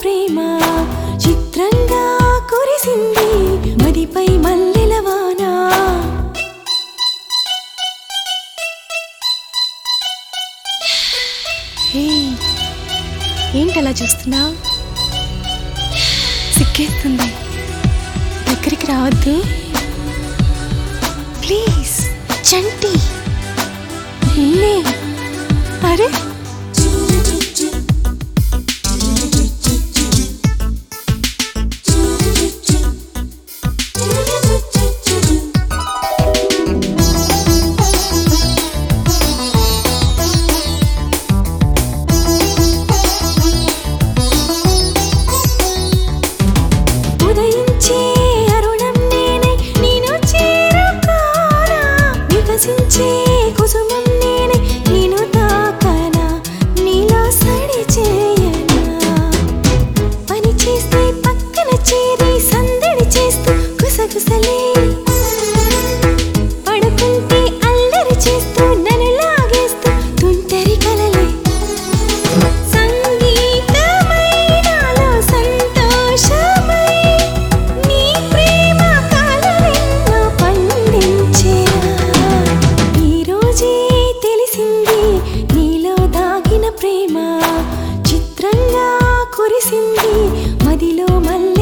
ప్రేమ చిత్రంగా కురిసింది మదిపై మల్లెల వాన హే ఏంటి అలా చూస్తున్నావు సిక్కేస్తుంది దగ్గరికి రావద్దు ప్లీజ్ చంటి నిన్నే అరే ఉదయించే అరుణం నేనే నేను చేరుకోనా వికసించే కుసుమం నేనే నేను తాకనా నీలో సడి చేయనా పని చేస్తే పక్కన చేరి సందడి చేస్తూ గుసగుసలే పడుకుంటే అల్లరి చేస్తూ నన్ను లాగేస్తూ తుంటరి కలలే సంగీతమై నాలో సంతోషమై నీ ప్రేమ కలలెన్నో పండించేరా ఈ రోజే తెలిసింది నీలో దాగిన ప్రేమ చిత్రంగా కురిసింది మదిలో మల్ల